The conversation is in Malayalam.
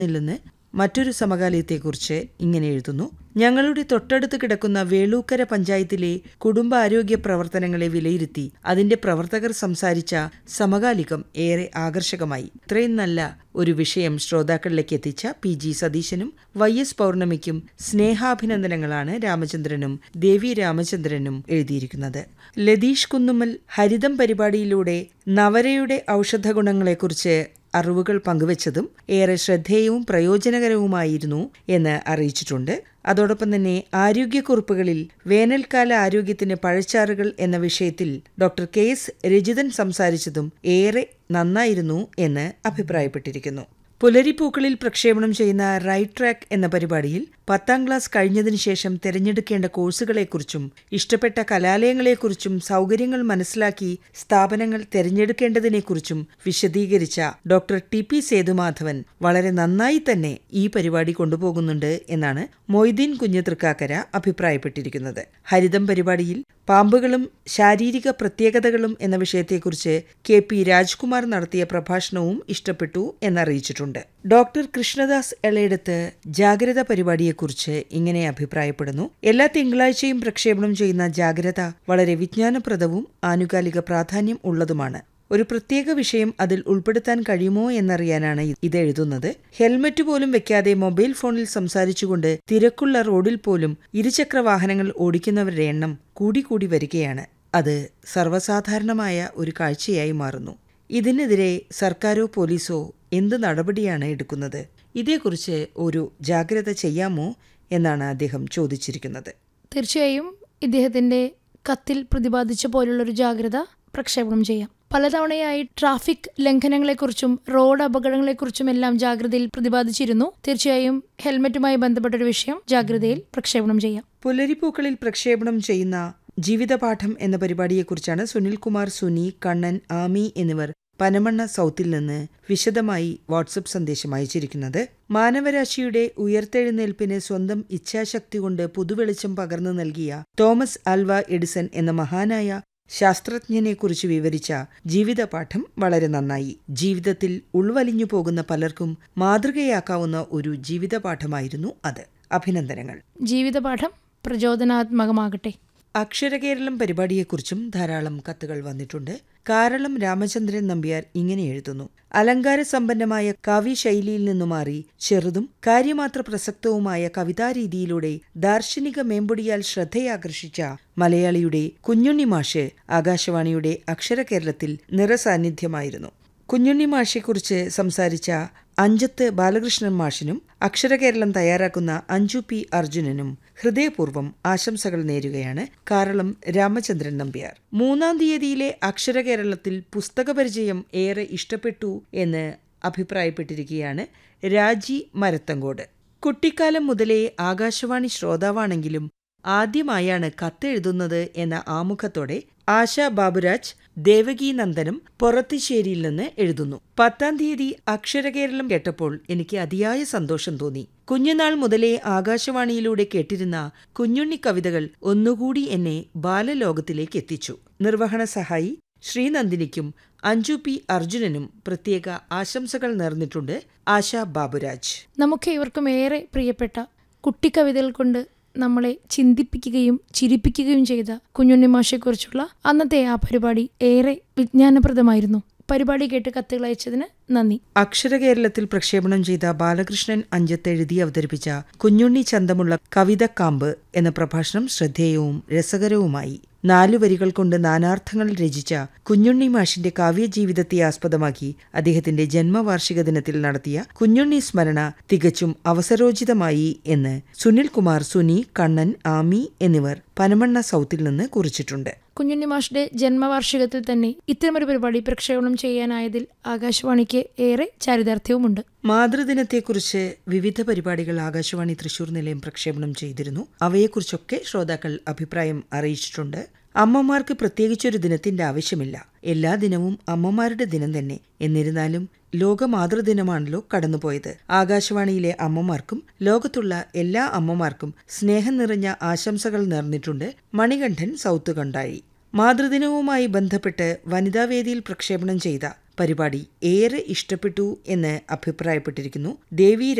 നിന്ന് മറ്റൊരു സമകാലീയത്തെക്കുറിച്ച് ഇങ്ങനെ എഴുതുന്നു ഞങ്ങളുടെ തൊട്ടടുത്ത് കിടക്കുന്ന വേളൂക്കര പഞ്ചായത്തിലെ കുടുംബാരോഗ്യ പ്രവർത്തനങ്ങളെ വിലയിരുത്തി അതിന്റെ പ്രവർത്തകർ സംസാരിച്ച സമകാലികം ഏറെ ആകർഷകമായി ഇത്രയും നല്ല ഒരു വിഷയം ശ്രോതാക്കളിലേക്ക് എത്തിച്ച പി ജി സതീശനും വൈ എസ് പൗർണമിക്കും സ്നേഹാഭിനന്ദനങ്ങളാണ് രാമചന്ദ്രനും ദേവി രാമചന്ദ്രനും എഴുതിയിരിക്കുന്നത് ലതീഷ് കുന്നുമ്മൽ ഹരിതം പരിപാടിയിലൂടെ നവരയുടെ ഔഷധ ഗുണങ്ങളെക്കുറിച്ച് അറിവുകൾ പങ്കുവച്ചതും ഏറെ ശ്രദ്ധേയവും പ്രയോജനകരവുമായിരുന്നു എന്ന് അറിയിച്ചിട്ടുണ്ട് അതോടൊപ്പം തന്നെ ആരോഗ്യക്കുറിപ്പുകളിൽ വേനൽക്കാല ആരോഗ്യത്തിന് പഴച്ചാറുകൾ എന്ന വിഷയത്തിൽ ഡോക്ടർ കെ എസ് രജിതൻ സംസാരിച്ചതും ഏറെ നന്നായിരുന്നു എന്ന് അഭിപ്രായപ്പെട്ടിരിക്കുന്നു പുലരിപ്പൂക്കളിൽ പ്രക്ഷേപണം ചെയ്യുന്ന റൈറ്റ് ട്രാക്ക് എന്ന പരിപാടിയിൽ പത്താം ക്ലാസ് കഴിഞ്ഞതിനു ശേഷം തിരഞ്ഞെടുക്കേണ്ട കോഴ്സുകളെക്കുറിച്ചും ഇഷ്ടപ്പെട്ട കലാലയങ്ങളെക്കുറിച്ചും സൗകര്യങ്ങൾ മനസ്സിലാക്കി സ്ഥാപനങ്ങൾ തിരഞ്ഞെടുക്കേണ്ടതിനെക്കുറിച്ചും വിശദീകരിച്ച ഡോക്ടർ ടി പി സേതുമാധവൻ വളരെ നന്നായി തന്നെ ഈ പരിപാടി കൊണ്ടുപോകുന്നുണ്ട് എന്നാണ് മൊയ്തീൻ കുഞ്ഞ് തൃക്കാക്കര അഭിപ്രായപ്പെട്ടിരിക്കുന്നത് ഹരിതം പരിപാടിയിൽ പാമ്പുകളും ശാരീരിക പ്രത്യേകതകളും എന്ന വിഷയത്തെക്കുറിച്ച് കെ പി രാജ്കുമാർ നടത്തിയ പ്രഭാഷണവും ഇഷ്ടപ്പെട്ടു എന്നറിയിച്ചിട്ടുണ്ട് ഡോക്ടർ കൃഷ്ണദാസ് എളയെടുത്ത് ജാഗ്രത പരിപാടിയെക്കുറിച്ച് ഇങ്ങനെ അഭിപ്രായപ്പെടുന്നു എല്ലാ തിങ്കളാഴ്ചയും പ്രക്ഷേപണം ചെയ്യുന്ന ജാഗ്രത വളരെ വിജ്ഞാനപ്രദവും ആനുകാലിക പ്രാധാന്യം ഉള്ളതുമാണ് ഒരു പ്രത്യേക വിഷയം അതിൽ ഉൾപ്പെടുത്താൻ കഴിയുമോ എന്നറിയാനാണ് ഇത് എഴുതുന്നത് ഹെൽമറ്റ് പോലും വെക്കാതെ മൊബൈൽ ഫോണിൽ സംസാരിച്ചുകൊണ്ട് തിരക്കുള്ള റോഡിൽ പോലും ഇരുചക്ര വാഹനങ്ങൾ ഓടിക്കുന്നവരുടെ എണ്ണം കൂടിക്കൂടി വരികയാണ് അത് സർവ്വസാധാരണമായ ഒരു കാഴ്ചയായി മാറുന്നു ഇതിനെതിരെ സർക്കാരോ പോലീസോ എന്ത് നടപടിയാണ് എടുക്കുന്നത് ഇതേക്കുറിച്ച് ഒരു ജാഗ്രത ചെയ്യാമോ എന്നാണ് അദ്ദേഹം ചോദിച്ചിരിക്കുന്നത് തീർച്ചയായും ഇദ്ദേഹത്തിന്റെ കത്തിൽ പ്രതിപാദിച്ച പോലുള്ളൊരു ജാഗ്രത പ്രക്ഷേപണം ചെയ്യാം പലതവണയായി ട്രാഫിക് ലംഘനങ്ങളെക്കുറിച്ചും റോഡ് അപകടങ്ങളെക്കുറിച്ചും എല്ലാം ജാഗ്രതയിൽ പ്രതിപാദിച്ചിരുന്നു തീർച്ചയായും ഹെൽമറ്റുമായി ബന്ധപ്പെട്ടൊരു വിഷയം ജാഗ്രതയിൽ പ്രക്ഷേപണം ചെയ്യാം പുലരിപ്പൂക്കളിൽ പ്രക്ഷേപണം ചെയ്യുന്ന ജീവിതപാഠം എന്ന പരിപാടിയെക്കുറിച്ചാണ് സുനിൽകുമാർ സുനി കണ്ണൻ ആമി എന്നിവർ പനമണ്ണ സൗത്തിൽ നിന്ന് വിശദമായി വാട്സപ്പ് സന്ദേശം അയച്ചിരിക്കുന്നത് മാനവരാശിയുടെ ഉയർത്തെഴുന്നേൽപ്പിന് സ്വന്തം ഇച്ഛാശക്തി കൊണ്ട് പുതുവെളിച്ചം പകർന്നു നൽകിയ തോമസ് ആൽവ എഡിസൺ എന്ന മഹാനായ ശാസ്ത്രജ്ഞനെക്കുറിച്ച് വിവരിച്ച ജീവിതപാഠം വളരെ നന്നായി ജീവിതത്തിൽ ഉൾവലിഞ്ഞു പോകുന്ന പലർക്കും മാതൃകയാക്കാവുന്ന ഒരു ജീവിതപാഠമായിരുന്നു അത് അഭിനന്ദനങ്ങൾ ജീവിതപാഠം പ്രചോദനാത്മകമാകട്ടെ അക്ഷരകേരളം പരിപാടിയെക്കുറിച്ചും ധാരാളം കത്തുകൾ വന്നിട്ടുണ്ട് കാരളം രാമചന്ദ്രൻ നമ്പ്യാർ ഇങ്ങനെ എഴുതുന്നു അലങ്കാര സമ്പന്നമായ കാവ്യശൈലിയിൽ നിന്നു മാറി ചെറുതും കാര്യമാത്ര പ്രസക്തവുമായ കവിതാരീതിയിലൂടെ ദാർശനിക മേമ്പൊടിയാൽ ശ്രദ്ധയാകർഷിച്ച മലയാളിയുടെ കുഞ്ഞുണ്ണി മാഷ് ആകാശവാണിയുടെ അക്ഷരകേരളത്തിൽ നിറസാന്നിധ്യമായിരുന്നു കുഞ്ഞുണ്ണി മാഷെക്കുറിച്ച് സംസാരിച്ച അഞ്ചത്ത് ബാലകൃഷ്ണൻ മാഷിനും അക്ഷരകേരളം തയ്യാറാക്കുന്ന അഞ്ജു പി അർജുനനും ഹൃദയപൂർവ്വം ആശംസകൾ നേരുകയാണ് കാരളം രാമചന്ദ്രൻ നമ്പ്യാർ മൂന്നാം തീയതിയിലെ അക്ഷരകേരളത്തിൽ പുസ്തകപരിചയം ഏറെ ഇഷ്ടപ്പെട്ടു എന്ന് അഭിപ്രായപ്പെട്ടിരിക്കുകയാണ് രാജി മരത്തങ്കോട് കുട്ടിക്കാലം മുതലേ ആകാശവാണി ശ്രോതാവാണെങ്കിലും ആദ്യമായാണ് കത്തെഴുതുന്നത് എന്ന ആമുഖത്തോടെ ആശ ബാബുരാജ് ദേവകി നന്ദനം പൊറത്തിശ്ശേരിയിൽ നിന്ന് എഴുതുന്നു പത്താം തീയതി അക്ഷരകേരളം കേട്ടപ്പോൾ എനിക്ക് അതിയായ സന്തോഷം തോന്നി കുഞ്ഞുനാൾ മുതലേ ആകാശവാണിയിലൂടെ കേട്ടിരുന്ന കുഞ്ഞുണ്ണി കവിതകൾ ഒന്നുകൂടി എന്നെ ബാലലോകത്തിലേക്ക് എത്തിച്ചു നിർവഹണ സഹായി ശ്രീനന്ദിനിക്കും അഞ്ജു പി അർജുനനും പ്രത്യേക ആശംസകൾ നേർന്നിട്ടുണ്ട് ആശ ബാബുരാജ് നമുക്ക് ഇവർക്കും ഏറെ പ്രിയപ്പെട്ട കുട്ടിക്കവിതകൾ കൊണ്ട് നമ്മളെ ചിന്തിപ്പിക്കുകയും ചിരിപ്പിക്കുകയും ചെയ്ത കുഞ്ഞുണ്ണി മാഷെക്കുറിച്ചുള്ള അന്നത്തെ ആ പരിപാടി ഏറെ വിജ്ഞാനപ്രദമായിരുന്നു പരിപാടി കേട്ട് കത്തുകൾ അയച്ചതിന് നന്ദി അക്ഷരകേരളത്തിൽ പ്രക്ഷേപണം ചെയ്ത ബാലകൃഷ്ണൻ അഞ്ചത്ത് എഴുതി അവതരിപ്പിച്ച കുഞ്ഞുണ്ണി ചന്തമുള്ള കവിതക്കാമ്പ് എന്ന പ്രഭാഷണം ശ്രദ്ധേയവും രസകരവുമായി നാലു വരികൾ കൊണ്ട് നാനാർത്ഥങ്ങൾ രചിച്ച കുഞ്ഞുണ്ണി മാഷിന്റെ കാവ്യജീവിതത്തെ ആസ്പദമാക്കി അദ്ദേഹത്തിന്റെ ജന്മവാർഷിക ദിനത്തിൽ നടത്തിയ കുഞ്ഞുണ്ണി സ്മരണ തികച്ചും അവസരോചിതമായി എന്ന് സുനിൽ കുമാർ സുനി കണ്ണൻ ആമി എന്നിവർ പനമണ്ണ സൗത്തിൽ നിന്ന് കുറിച്ചിട്ടുണ്ട് കുഞ്ഞുണ്ണി മാഷിന്റെ ജന്മവാർഷികത്തിൽ തന്നെ ഇത്തരമൊരു പരിപാടി പ്രക്ഷേപണം ചെയ്യാനായതിൽ ആകാശവാണിക്ക് ഏറെ ചാരിതാർത്ഥ്യവുമുണ്ട് മാതൃദിനത്തെക്കുറിച്ച് വിവിധ പരിപാടികൾ ആകാശവാണി തൃശൂർ നിലയം പ്രക്ഷേപണം ചെയ്തിരുന്നു അവയെക്കുറിച്ചൊക്കെ ശ്രോതാക്കൾ അഭിപ്രായം അറിയിച്ചിട്ടുണ്ട് അമ്മമാർക്ക് പ്രത്യേകിച്ചൊരു ദിനത്തിന്റെ ആവശ്യമില്ല എല്ലാ ദിനവും അമ്മമാരുടെ ദിനം തന്നെ എന്നിരുന്നാലും ലോക മാതൃദിനമാണല്ലോ കടന്നുപോയത് ആകാശവാണിയിലെ അമ്മമാർക്കും ലോകത്തുള്ള എല്ലാ അമ്മമാർക്കും സ്നേഹം നിറഞ്ഞ ആശംസകൾ നേർന്നിട്ടുണ്ട് മണികണ്ഠൻ സൗത്ത് കണ്ടായി മാതൃദിനവുമായി ബന്ധപ്പെട്ട് വനിതാവേദിയിൽ പ്രക്ഷേപണം ചെയ്ത പരിപാടി ഏറെ ഇഷ്ടപ്പെട്ടു എന്ന് അഭിപ്രായപ്പെട്ടിരിക്കുന്നു ദേവി